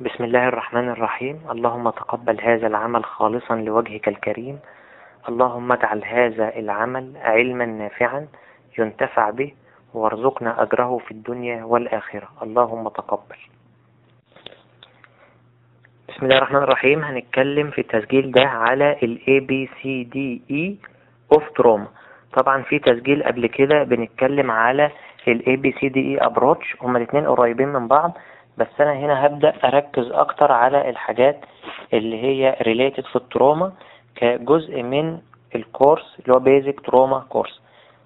بسم الله الرحمن الرحيم اللهم تقبل هذا العمل خالصا لوجهك الكريم اللهم اجعل هذا العمل علما نافعا ينتفع به وارزقنا أجره في الدنيا والآخرة اللهم تقبل بسم الله الرحمن الرحيم هنتكلم في التسجيل ده على ال ABCDE of Trauma طبعا في تسجيل قبل كده بنتكلم على ال ABCDE approach هما الاتنين قريبين من بعض بس انا هنا هبدأ اركز اكتر على الحاجات اللي هي related في التروما كجزء من الكورس اللي هو basic trauma course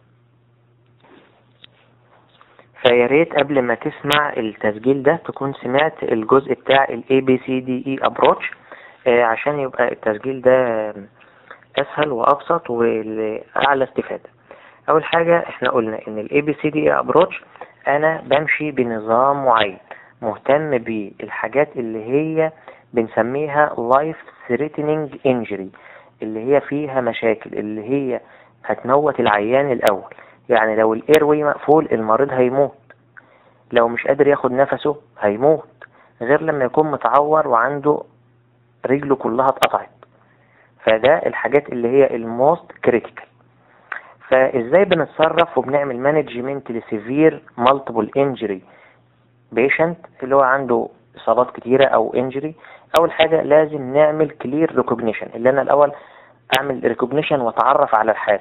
فيا ريت قبل ما تسمع التسجيل ده تكون سمعت الجزء بتاع ال ABCDE approach آه عشان يبقى التسجيل ده اسهل وابسط واعلى استفادة اول حاجة احنا قلنا ان ال ABCDE approach انا بمشي بنظام معين مهتم بالحاجات اللي هي بنسميها life threatening injury اللي هي فيها مشاكل اللي هي هتموت العيان الاول يعني لو الايروي مقفول المريض هيموت لو مش قادر ياخد نفسه هيموت غير لما يكون متعور وعنده رجله كلها اتقطعت فده الحاجات اللي هي الموست كريتيكال فازاي بنتصرف وبنعمل مانجمنت لسيفير مالتيبل انجري بيشنت اللي هو عنده اصابات كتيرة او انجري اول حاجة لازم نعمل كلير ريكوجنيشن اللي انا الاول اعمل ريكوجنيشن واتعرف على الحالة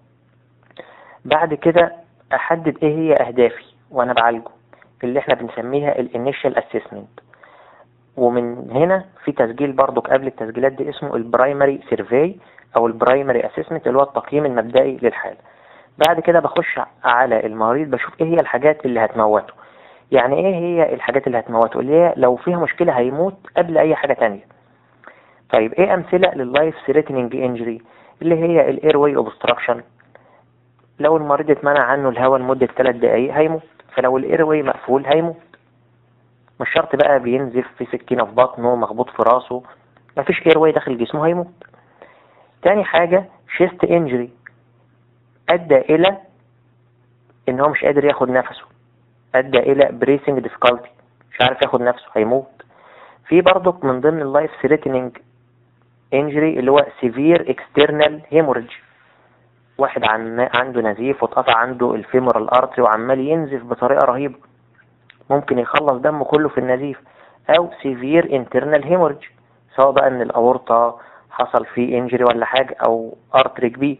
بعد كده احدد ايه هي اهدافي وانا بعالجه اللي احنا بنسميها الانيشال اسسمنت ومن هنا في تسجيل برضو قبل التسجيلات دي اسمه البرايمري سيرفي او البرايمري اسسمنت اللي هو التقييم المبدئي للحالة بعد كده بخش على المريض بشوف ايه هي الحاجات اللي هتموته يعني ايه هي الحاجات اللي هتموته اللي هي لو فيها مشكلة هيموت قبل اي حاجة تانية طيب ايه امثلة لللايف ثريتنينج انجري اللي هي الاير واي اوبستراكشن لو المريض اتمنع عنه الهواء لمدة 3 دقايق هيموت فلو الاير واي مقفول هيموت مش شرط بقى بينزف في سكينة في بطنه مخبوط في راسه مفيش اير واي داخل جسمه هيموت تاني حاجة شيست انجري ادى الى ان هو مش قادر ياخد نفسه ادى الى بريسنج ديفيكالتي مش عارف ياخد نفسه هيموت في برضك من ضمن اللايف ثريتنينج انجري اللي هو سيفير اكسترنال هيموريدج واحد عن عنده نزيف واتقطع عنده الفيمورال ارتري وعمال ينزف بطريقه رهيبه ممكن يخلص دمه كله في النزيف او سيفير انترنال هيموريدج سواء بقى ان الاورطه حصل فيه انجري ولا حاجه او ارتري كبير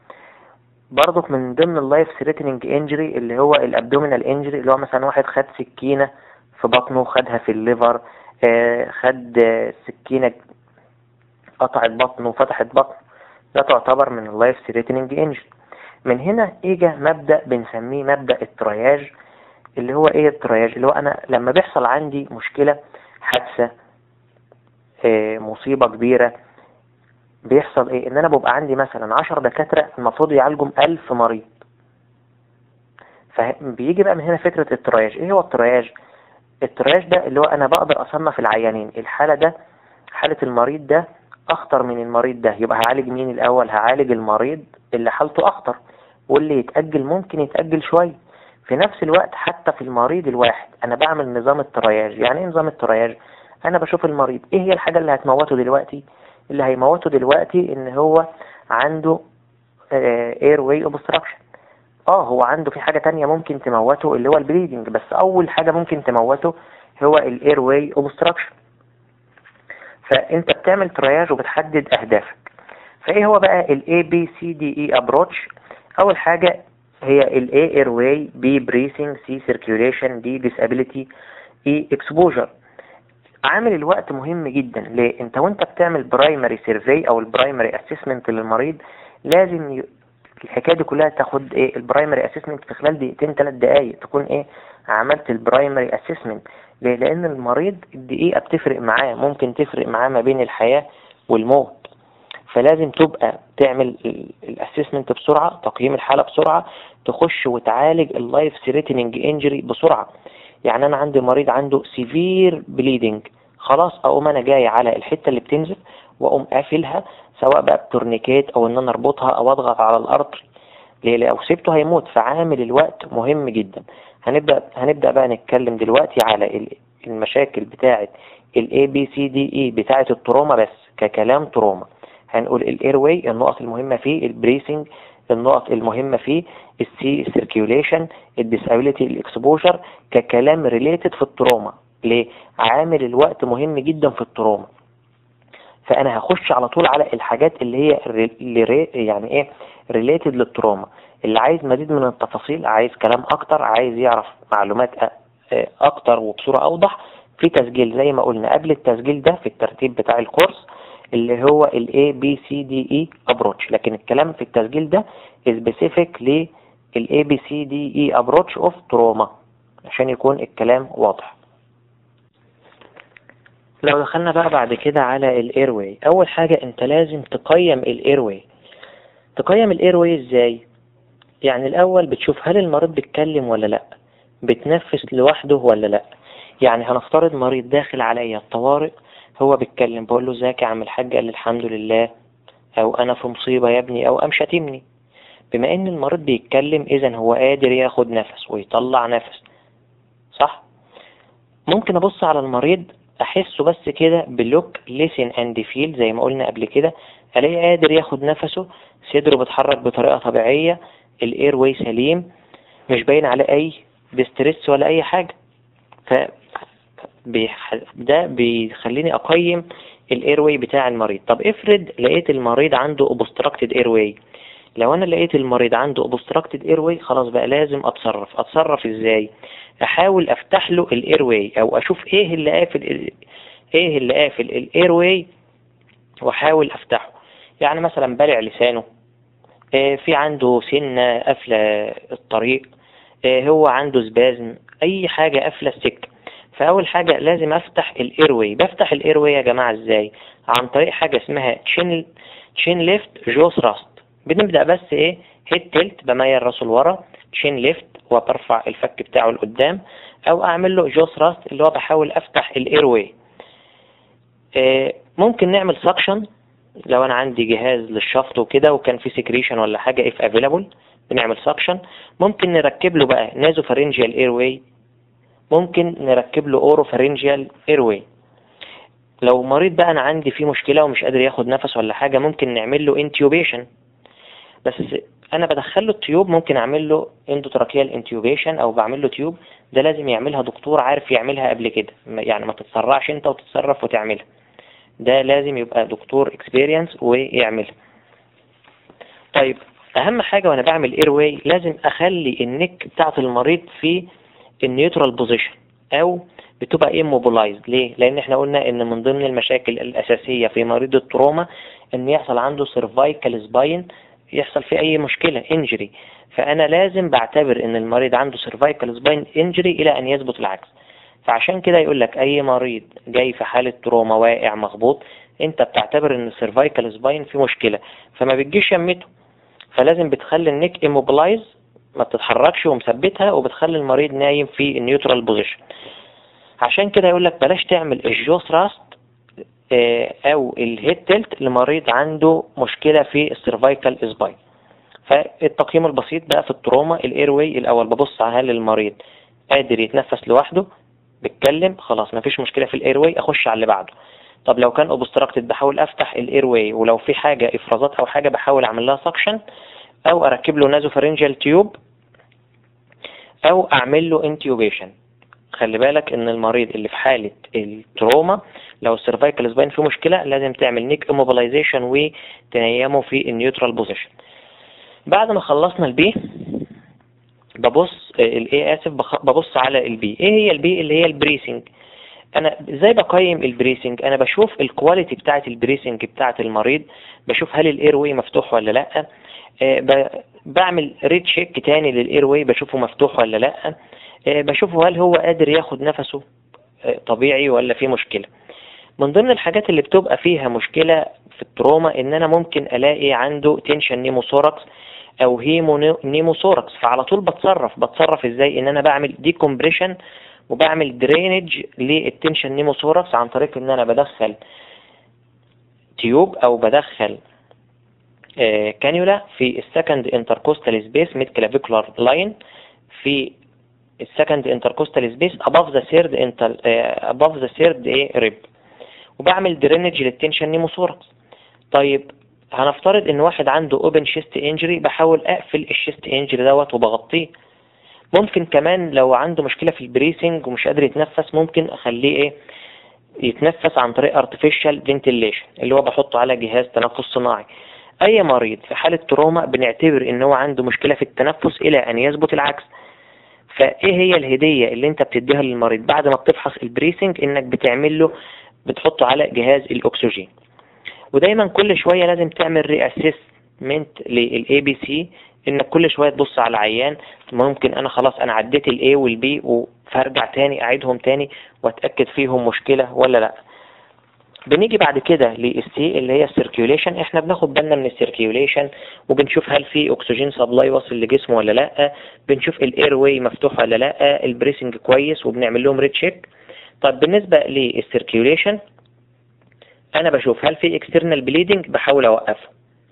برضك من ضمن اللايف ثريتنينج انجري اللي هو الابدومينال انجري اللي هو مثلا واحد خد سكينة في بطنه خدها في الليفر آه خد آه سكينة قطعت بطنه وفتحت بطنه ده تعتبر من اللايف ثريتنينج انجري من هنا اجى مبدأ بنسميه مبدأ الترياج اللي هو ايه الترياج اللي هو انا لما بيحصل عندي مشكلة حادثة آه مصيبة كبيرة بيحصل ايه ان انا ببقى عندي مثلا عشر دكاترة المفروض يعالجوا ألف مريض فبيجي بقى من هنا فكرة الترياج ايه هو الترياج الترياج ده اللي هو انا بقدر اصنف العيانين الحالة ده حالة المريض ده اخطر من المريض ده يبقى هعالج مين الاول هعالج المريض اللي حالته اخطر واللي يتأجل ممكن يتأجل شوية في نفس الوقت حتى في المريض الواحد انا بعمل نظام الترياج يعني ايه نظام الترياج انا بشوف المريض ايه هي الحاجة اللي هتموته دلوقتي اللي هيموته دلوقتي ان هو عنده اير واي اوبستراكشن اه هو عنده في حاجة تانية ممكن تموته اللي هو البليدنج بس اول حاجة ممكن تموته هو الاير واي اوبستراكشن فانت بتعمل ترياج وبتحدد اهدافك فايه هو بقى الاي بي سي دي اي ابروتش اول حاجة هي الاي اير واي بي بريسنج سي سيركيوليشن دي ديسابيليتي اي اكسبوجر عامل الوقت مهم جدا ليه انت وانت بتعمل برايمري سيرفي او البرايمري اسسمنت للمريض لازم ي... الحكايه دي كلها تاخد ايه البرايمري اسسمنت في خلال دقيقتين ثلاث دقائق تكون ايه عملت البرايمري اسسمنت ليه لان المريض الدقيقه بتفرق معاه ممكن تفرق معاه ما بين الحياه والموت فلازم تبقى تعمل الاسسمنت بسرعه تقييم الحاله بسرعه تخش وتعالج اللايف ثريتنينج انجري بسرعه يعني انا عندي مريض عنده سيفير بليدنج خلاص اقوم انا جاي على الحته اللي بتنزف واقوم قافلها سواء بقى بتورنيكيت او ان انا اربطها او اضغط على الارتري ليه لو سبته هيموت فعامل الوقت مهم جدا هنبدا هنبدا بقى نتكلم دلوقتي على المشاكل بتاعة ال A B C D E بتاعة التروما بس ككلام تروما هنقول الاير واي النقط المهمة فيه البريسنج النقط المهمة فيه السي سيركيوليشن الديسابيليتي الاكسبوجر ككلام ريليتد في التروما ليه؟ عامل الوقت مهم جدا في التروما فانا هخش على طول على الحاجات اللي هي اللي يعني ايه ريليتد للتروما اللي عايز مزيد من التفاصيل عايز كلام اكتر عايز يعرف معلومات اكتر وبصورة اوضح في تسجيل زي ما قلنا قبل التسجيل ده في الترتيب بتاع الكورس اللي هو ال A B C D E approach لكن الكلام في التسجيل ده specific لل A B C D E approach of trauma عشان يكون الكلام واضح لو دخلنا بقى بعد كده على الايرواي اول حاجة انت لازم تقيم الايرواي تقيم الايرواي ازاي يعني الاول بتشوف هل المريض بيتكلم ولا لا بتنفس لوحده ولا لا يعني هنفترض مريض داخل عليا الطوارئ هو بيتكلم بقول له ازيك يا عم الحاج قال لي الحمد لله او انا في مصيبة يا ابني او قام شاتمني بما ان المريض بيتكلم اذا هو قادر ياخد نفس ويطلع نفس صح ممكن ابص على المريض احسه بس كده بلوك ليسن اند فيل زي ما قلنا قبل كده الاقيه قادر ياخد نفسه صدره بيتحرك بطريقة طبيعية الاير واي سليم مش باين عليه اي ديستريس ولا اي حاجة ف بيح... ده بيخليني اقيم الاير واي بتاع المريض طب افرض لقيت المريض عنده اوبستراكتد اير واي لو انا لقيت المريض عنده اوبستراكتد اير واي خلاص بقى لازم اتصرف اتصرف ازاي احاول افتح له الاير واي او اشوف ايه اللي قافل ايه اللي قافل الاير واي واحاول افتحه يعني مثلا بلع لسانه إيه في عنده سنة قافلة الطريق إيه هو عنده سبازم اي حاجة قافلة السكة فاول حاجة لازم افتح الايروي بفتح الايروي يا جماعة ازاي عن طريق حاجة اسمها تشين تشين ليفت جو ثراست بنبدأ بس ايه هيد تلت بميل راسه لورا تشين ليفت وبرفع الفك بتاعه لقدام او اعمل له جو ثراست اللي هو بحاول افتح الايروي إيه ممكن نعمل سكشن لو انا عندي جهاز للشفط وكده وكان في سكريشن ولا حاجة اف افيلابل بنعمل سكشن ممكن نركب له بقى نازو فارنجيال ايروي ممكن نركب له اورو فارنجيال ايروي لو مريض بقى انا عندي فيه مشكلة ومش قادر ياخد نفس ولا حاجة ممكن نعمل له انتيوبيشن بس انا بدخل له التيوب ممكن اعمل له اندوتراكيال انتيوبيشن او بعمل له تيوب ده لازم يعملها دكتور عارف يعملها قبل كده يعني ما تتسرعش انت وتتصرف وتعملها ده لازم يبقى دكتور اكسبيرينس ويعملها طيب اهم حاجة وانا بعمل ايرواي لازم اخلي النك بتاعت المريض في النيوترال بوزيشن او بتبقى ايموبلايزد ليه لان احنا قلنا ان من ضمن المشاكل الاساسية في مريض التروما ان يحصل عنده سيرفايكال سباين يحصل فيه اي مشكلة انجري فانا لازم بعتبر ان المريض عنده سيرفايكال سباين انجري الى ان يثبت العكس فعشان كده يقول لك اي مريض جاي في حالة تروما واقع مخبوط انت بتعتبر ان السيرفايكال سباين فيه مشكلة فما بتجيش يمته فلازم بتخلي النيك ايموبلايز ما بتتحركش ومثبتها وبتخلي المريض نايم في النيوترال بوزيشن عشان كده يقول لك بلاش تعمل الجو ثراست او الهيد تلت لمريض عنده مشكلة في السيرفايكال سباين فالتقييم البسيط بقى في التروما الايروي الاول ببص على هل المريض قادر يتنفس لوحده بيتكلم خلاص مفيش مشكلة في الايروي اخش على اللي بعده طب لو كان اوبستراكتد بحاول افتح الايروي ولو في حاجة افرازات او حاجة بحاول اعمل لها سكشن او اركب له نازو فارنجال تيوب او اعمل له انتيوبيشن خلي بالك ان المريض اللي في حالة التروما لو السيرفايكال سباين فيه مشكلة لازم تعمل نيك اموبلايزيشن وتنيمه في النيوترال بوزيشن بعد ما خلصنا البي ببص الايه اسف ببص على البي ايه هي البي اللي هي البريسنج انا ازاي بقيم البريسنج انا بشوف الكواليتي بتاعه البريسنج بتاعه المريض بشوف هل الاير واي مفتوح ولا لا أه بعمل ريد تشيك تاني للاير واي بشوفه مفتوح ولا لا أه بشوفه هل هو قادر ياخد نفسه أه طبيعي ولا في مشكلة من ضمن الحاجات اللي بتبقى فيها مشكلة في التروما ان انا ممكن الاقي عنده تنشن نيموثوركس او هيمو نيموثوركس فعلى طول بتصرف بتصرف ازاي ان انا بعمل ديكومبريشن وبعمل درينج للتنشن نيموثوركس عن طريق ان انا بدخل تيوب او بدخل آه كانيولا في السكند انتركوستال سبيس ميد كلافيكولار لاين في السكند انتركوستال سبيس above the third inter uh, above the third ايه ريب وبعمل درينج للتنشن نيموثوركس طيب هنفترض ان واحد عنده اوبن شيست انجري بحاول اقفل الشيست انجري دوت وبغطيه ممكن كمان لو عنده مشكلة في البريسنج ومش قادر يتنفس ممكن اخليه ايه يتنفس عن طريق artificial ventilation اللي هو بحطه على جهاز تنفس صناعي اي مريض في حالة تروما بنعتبر ان هو عنده مشكلة في التنفس الى ان يثبت العكس فايه هي الهدية اللي انت بتديها للمريض بعد ما بتفحص البريسنج انك بتعمل له بتحطه على جهاز الاكسجين ودايما كل شوية لازم تعمل ري اسيسمنت للاي بي سي انك كل شوية تبص على العيان ممكن انا خلاص انا عديت الاي والبي فارجع تاني اعيدهم تاني واتأكد فيهم مشكلة ولا لا بنيجي بعد كده للسي اللي هي السيركيوليشن احنا بناخد بالنا من السيركيوليشن وبنشوف هل في اكسجين سبلاي واصل لجسمه ولا لا بنشوف الاير واي مفتوح ولا لا البريسنج كويس وبنعمل لهم ريد تشيك طب بالنسبة للسيركيوليشن انا بشوف هل في اكسترنال بليدنج بحاول اوقفه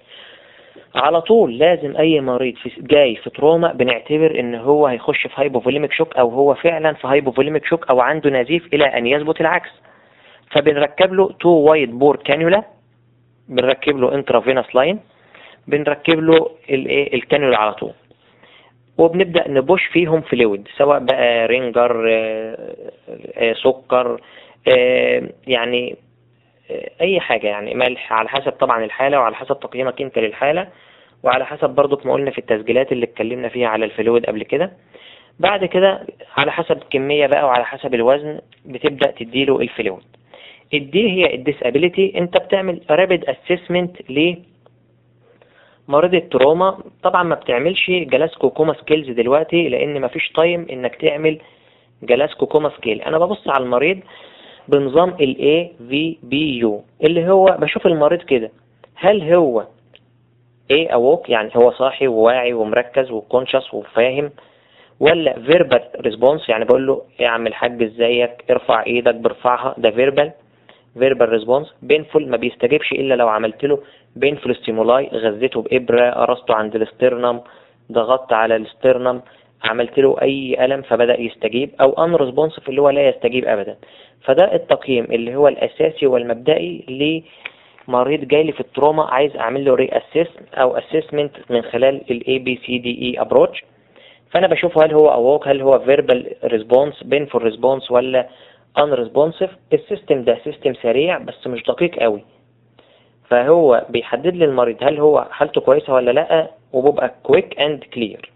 على طول لازم اي مريض في جاي في تروما بنعتبر ان هو هيخش في هايبوفوليميك شوك او هو فعلا في هايبوفوليميك شوك او عنده نزيف الى ان يثبت العكس فبنركب له تو وايد بور كانيولا بنركب له انترافينوس لاين بنركب له الايه الكانيولا على طول وبنبدا نبوش فيهم فلويد سواء بقى رينجر آه، آه، سكر آه، يعني اي حاجة يعني ملح على حسب طبعا الحالة وعلى حسب تقييمك انت للحالة وعلى حسب برضو ما قلنا في التسجيلات اللي اتكلمنا فيها على الفلويد قبل كده بعد كده على حسب الكمية بقى وعلى حسب الوزن بتبدأ تديله الفلويد الدي هي الديسابيليتي انت بتعمل رابيد اسسمنت ل مريض التروما طبعا ما بتعملش جلاسكو كوما سكيلز دلوقتي لان مفيش تايم انك تعمل جلاسكو كوما سكيل انا ببص على المريض بنظام ال AVBU اللي هو بشوف المريض كده هل هو ايه اوك يعني هو صاحي وواعي ومركز وكونشس وفاهم ولا فيربال ريسبونس يعني بقول له يا عم الحاج ازيك ارفع ايدك برفعها ده فيربال فيربال ريسبونس بينفول ما بيستجيبش الا لو عملت له بينفول ستيمولاي غذيته بابره قرصته عند الاسترنم ضغطت على الاسترنم عملت له اي الم فبدا يستجيب او ان ريسبونسف اللي هو لا يستجيب ابدا فده التقييم اللي هو الاساسي والمبدئي لمريض جاي لي في التروما عايز اعمل له ري اسيس او اسسمنت من خلال الاي بي سي دي اي ابروتش فانا بشوف هل هو اووك هل هو فيربال ريسبونس بينفول ريسبونس ولا ان ريسبونسيف السيستم ده سيستم سريع بس مش دقيق قوي فهو بيحدد لي المريض هل هو حالته كويسه ولا لا وبيبقى كويك اند كلير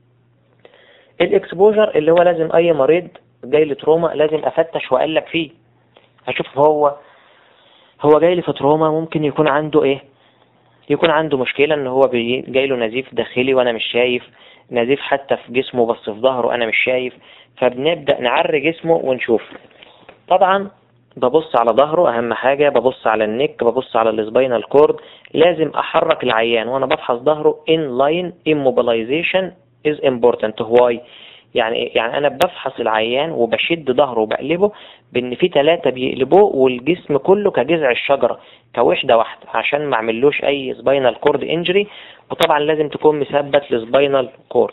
الاكسبوجر اللي هو لازم اي مريض جاي لي تروما لازم افتش واقلب فيه اشوف هو هو جاي لي في تروما ممكن يكون عنده ايه يكون عنده مشكلة ان هو جاي له نزيف داخلي وانا مش شايف نزيف حتى في جسمه بس في ظهره انا مش شايف فبنبدأ نعري جسمه ونشوف طبعا ببص على ظهره اهم حاجة ببص على النك ببص على السباينال كورد لازم احرك العيان وانا بفحص ظهره in line immobilization is important why يعني يعني انا بفحص العيان وبشد ظهره وبقلبه بان في ثلاثة بيقلبوه والجسم كله كجذع الشجرة كوحدة واحدة عشان ما اعملوش اي سباينال كورد انجري وطبعا لازم تكون مثبت لسباينال كورد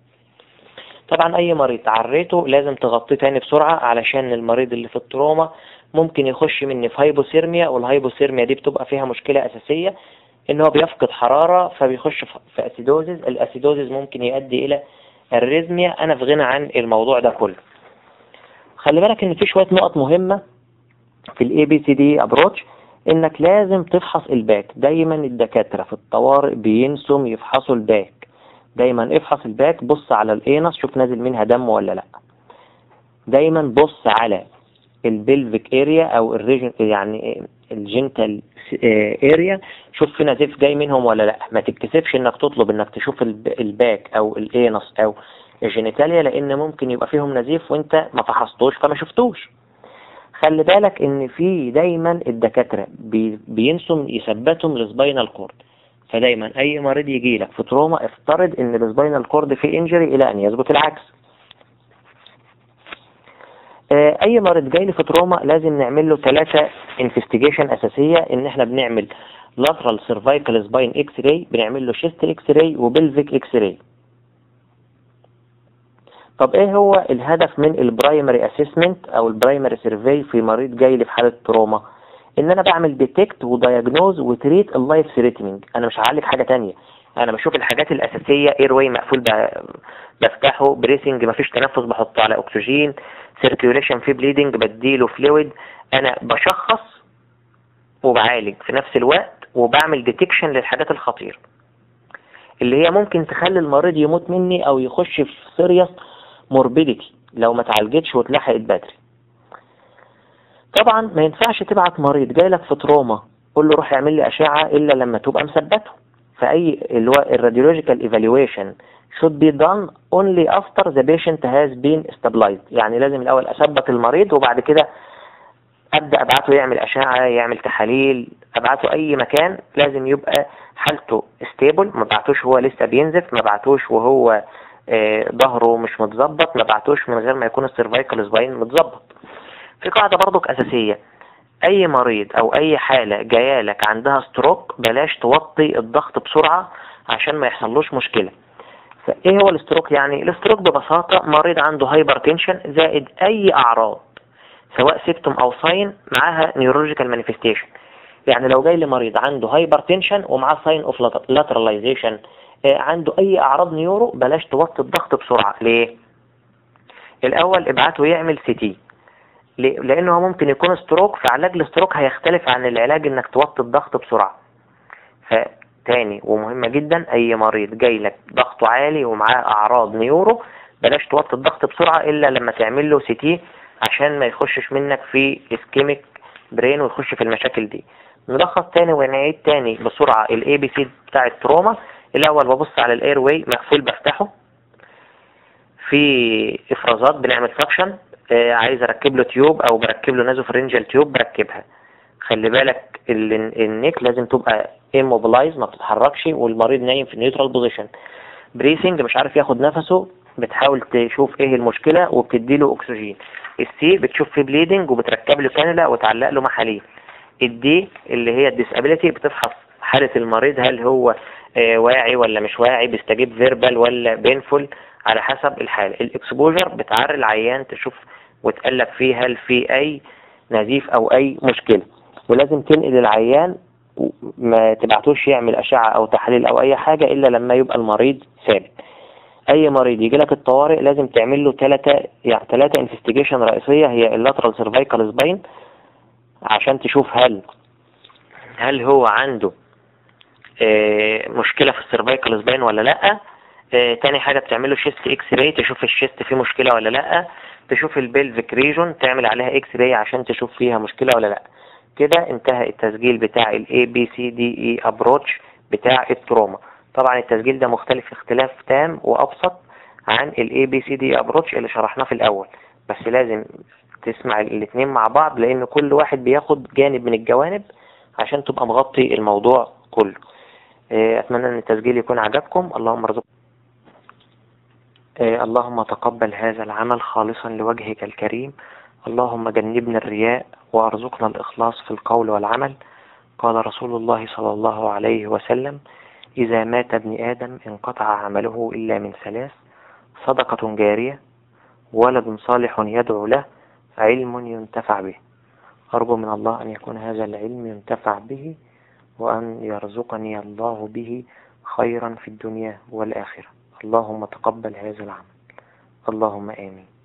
طبعا اي مريض عريته لازم تغطيه تاني بسرعة علشان المريض اللي في التروما ممكن يخش مني في هايبوثيرميا والهايبوثيرميا دي بتبقى فيها مشكلة اساسية ان هو بيفقد حرارة فبيخش في اسيدوزز الاسيدوزز ممكن يؤدي الى الريزميا انا في غنى عن الموضوع ده كله خلي بالك ان في شوية نقط مهمة في الاي بي سي دي ابروتش انك لازم تفحص الباك دايما الدكاترة في الطوارئ بينسوا يفحصوا الباك دايما افحص الباك بص على الانس شوف نازل منها دم ولا لا دايما بص على البلفيك اريا او الريجن يعني الجنتال اريا شوف في نزيف جاي منهم ولا لا ما تكتسبش انك تطلب انك تشوف الباك او الانس او الجينيتاليا لان ممكن يبقى فيهم نزيف وانت ما فحصتوش فما شفتوش خلي بالك ان في دايما الدكاترة بي بينسوا يثبتهم السباينال كورد فدايما اي مريض يجي لك في تروما افترض ان السباينال كورد فيه انجري الى ان يثبت العكس اي مريض جاي لي في تروما لازم نعمل له ثلاثة انفستيجيشن اساسية ان احنا بنعمل lateral cervical spine x-ray بنعمل له chest x-ray وبلفيك x-ray طب ايه هو الهدف من البرايمري اسسمنت او البرايمري سيرفي في مريض جاي لي في حاله تروما ان انا بعمل ديتكت ودايجنوز وتريت اللايف ثريتنينج انا مش هعالج حاجه تانية انا بشوف الحاجات الاساسيه اير واي مقفول بفتحه بريسنج مفيش تنفس بحطه على اكسجين سيركيوليشن في بليدنج بديله فلويد انا بشخص وبعالج في نفس الوقت وبعمل ديتكشن للحاجات الخطيره اللي هي ممكن تخلي المريض يموت مني او يخش في سيريس موربيديتي لو ما تعالجتش واتلحقت بدري طبعا ما ينفعش تبعت مريض جاي لك في تروما قول له روح اعمل لي اشعه الا لما تبقى مثبته فاي اللي هو الراديولوجيكال ايفالويشن should be done only after the patient has been stabilized يعني لازم الاول اثبت المريض وبعد كده ابدا ابعته يعمل اشعه يعمل تحاليل ابعته اي مكان لازم يبقى حالته ستيبل ما بعتوش هو لسه بينزف ما بعتوش وهو آه ظهره مش متظبط ما بعتوش من غير ما يكون السيرفايكال سباين متظبط في قاعده برضك اساسيه اي مريض او اي حاله جايه لك عندها ستروك بلاش توطي الضغط بسرعه عشان ما يحصلوش مشكله فايه هو الاستروك يعني الاستروك ببساطه مريض عنده هايبر تنشن زائد اي اعراض سواء سيبتوم او ساين معاها نيورولوجيكال مانيفستيشن يعني لو جاي لي مريض عنده هايبر تنشن ومعاه ساين اوف لاتراليزيشن عنده اي اعراض نيورو بلاش توطي الضغط بسرعه ليه الاول ابعته يعمل سي تي لانه هو ممكن يكون ستروك فعلاج الستروك هيختلف عن العلاج انك توطي الضغط بسرعه فتاني ومهمه جدا اي مريض جاي لك ضغطه عالي ومعاه اعراض نيورو بلاش توطي الضغط بسرعه الا لما تعمل له سي تي عشان ما يخشش منك في اسكيميك برين ويخش في المشاكل دي نلخص تاني ونعيد تاني بسرعة الاي بي سي بتاع التروما الاول ببص على الاير واي مقفول بفتحه في افرازات بنعمل سكشن آه عايز اركب له تيوب او بركب له نازوفرنجال تيوب بركبها خلي بالك النيك لازم تبقى immobilize ما بتتحركش والمريض نايم في نيوترال بوزيشن بريسنج مش عارف ياخد نفسه بتحاول تشوف ايه المشكلة وبتدي له اكسجين السي بتشوف فيه بليدنج وبتركب له كانولا وتعلق له محاليل الدي اللي هي الديسابيليتي بتفحص حالة المريض هل هو آه واعي ولا مش واعي بيستجيب فيربال ولا بينفول على حسب الحالة الاكسبوجر بتعري العيان تشوف وتقلب فيه هل في اي نزيف او اي مشكلة ولازم تنقل العيان ما تبعتوش يعمل اشعة او تحليل او اي حاجة الا لما يبقى المريض ثابت اي مريض يجي لك الطوارئ لازم تعمل له ثلاثة يعني ثلاثة انفستيجيشن رئيسية هي اللاترال سيرفايكال سباين عشان تشوف هل هل هو عنده اه مشكلة في السيرفايكال سباين ولا لا اه تاني حاجة بتعمل له شيست اكس راي تشوف الشيست فيه مشكلة ولا لا تشوف البلفيك ريجون تعمل عليها اكس راي عشان تشوف فيها مشكلة ولا لا كده انتهى التسجيل بتاع الاي بي سي دي اي ابروتش بتاع التروما طبعا التسجيل ده مختلف اختلاف تام وابسط عن الاي بي سي دي ابروتش اللي شرحناه في الاول بس لازم تسمع الاثنين مع بعض لان كل واحد بياخد جانب من الجوانب عشان تبقى مغطي الموضوع كله اتمنى ان التسجيل يكون عجبكم اللهم ارزقكم اللهم تقبل هذا العمل خالصا لوجهك الكريم اللهم جنبنا الرياء وارزقنا الاخلاص في القول والعمل قال رسول الله صلى الله عليه وسلم إذا مات ابن آدم انقطع عمله إلا من ثلاث صدقة جارية ولد صالح يدعو له علم ينتفع به أرجو من الله أن يكون هذا العلم ينتفع به وأن يرزقني الله به خيرا في الدنيا والآخرة اللهم تقبل هذا العمل اللهم آمين